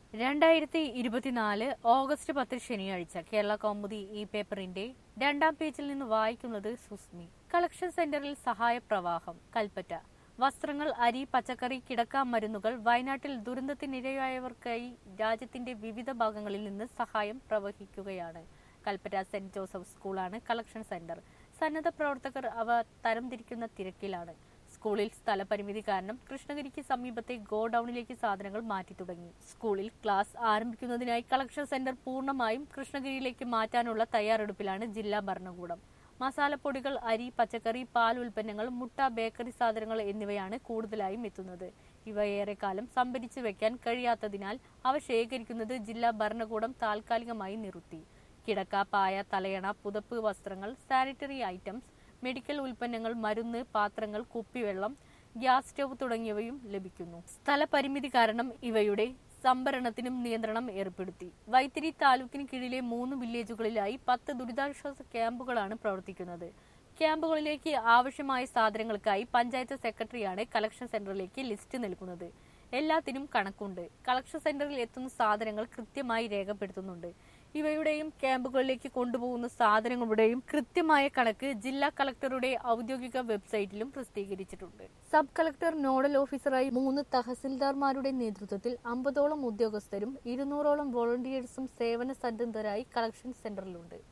രണ്ടായിരത്തി ഇരുപത്തിനാല് ഓഗസ്റ്റ് പത്ത് ശനിയാഴ്ച കേരള കൗമുദി ഈ പേപ്പറിന്റെ രണ്ടാം പേജിൽ നിന്ന് വായിക്കുന്നത് സുസ്മി കളക്ഷൻ സെന്ററിൽ സഹായ പ്രവാഹം കൽപ്പറ്റ വസ്ത്രങ്ങൾ അരി പച്ചക്കറി കിടക്കാ മരുന്നുകൾ വയനാട്ടിൽ ദുരന്തത്തിനിരയായവർക്കായി രാജ്യത്തിന്റെ വിവിധ ഭാഗങ്ങളിൽ നിന്ന് സഹായം പ്രവഹിക്കുകയാണ് കൽപ്പറ്റ സെന്റ് ജോസഫ് സ്കൂളാണ് കളക്ഷൻ സെന്റർ സന്നദ്ധ പ്രവർത്തകർ അവ തരംതിരിക്കുന്ന തിരക്കിലാണ് സ്കൂളിൽ സ്ഥലപരിമിതി കാരണം കൃഷ്ണഗിരിക്ക് സമീപത്തെ ഗോഡൌണിലേക്ക് സാധനങ്ങൾ മാറ്റി തുടങ്ങി സ്കൂളിൽ ക്ലാസ് ആരംഭിക്കുന്നതിനായി കളക്ഷൻ സെന്റർ പൂർണ്ണമായും കൃഷ്ണഗിരിയിലേക്ക് മാറ്റാനുള്ള തയ്യാറെടുപ്പിലാണ് ജില്ലാ ഭരണകൂടം മസാലപ്പൊടികൾ അരി പച്ചക്കറി പാൽ ഉൽപ്പന്നങ്ങൾ മുട്ട ബേക്കറി സാധനങ്ങൾ എന്നിവയാണ് കൂടുതലായും എത്തുന്നത് ഇവ ഏറെക്കാലം സംഭരിച്ചു വെക്കാൻ കഴിയാത്തതിനാൽ അവ ശേഖരിക്കുന്നത് ജില്ലാ ഭരണകൂടം താൽക്കാലികമായി നിർത്തി കിടക്ക പായ തലയണ പുതപ്പ് വസ്ത്രങ്ങൾ സാനിറ്ററി ഐറ്റംസ് മെഡിക്കൽ ഉൽപ്പന്നങ്ങൾ മരുന്ന് പാത്രങ്ങൾ കുപ്പിവെള്ളം ഗ്യാസ് സ്റ്റവ് തുടങ്ങിയവയും ലഭിക്കുന്നു സ്ഥലപരിമിതി കാരണം ഇവയുടെ സംഭരണത്തിനും നിയന്ത്രണം ഏർപ്പെടുത്തി വൈത്തിരി താലൂക്കിന് കീഴിലെ മൂന്ന് വില്ലേജുകളിലായി പത്ത് ദുരിതാശ്വാസ ക്യാമ്പുകളാണ് പ്രവർത്തിക്കുന്നത് ക്യാമ്പുകളിലേക്ക് ആവശ്യമായ സാധനങ്ങൾക്കായി പഞ്ചായത്ത് സെക്രട്ടറിയാണ് കളക്ഷൻ സെന്ററിലേക്ക് ലിസ്റ്റ് നൽകുന്നത് എല്ലാത്തിനും കണക്കുണ്ട് കളക്ഷൻ സെന്ററിൽ എത്തുന്ന സാധനങ്ങൾ കൃത്യമായി രേഖപ്പെടുത്തുന്നുണ്ട് ഇവയുടെയും ക്യാമ്പുകളിലേക്ക് കൊണ്ടുപോകുന്ന സാധനങ്ങളുടെയും കൃത്യമായ കണക്ക് ജില്ലാ കളക്ടറുടെ ഔദ്യോഗിക വെബ്സൈറ്റിലും പ്രസിദ്ധീകരിച്ചിട്ടുണ്ട് സബ് കളക്ടർ നോഡൽ ഓഫീസറായി മൂന്ന് തഹസിൽദാർമാരുടെ നേതൃത്വത്തിൽ അമ്പതോളം ഉദ്യോഗസ്ഥരും ഇരുന്നൂറോളം വോളണ്ടിയേഴ്സും സേവന സന്നദ്ധരായി കളക്ഷൻ സെന്ററിലുണ്ട്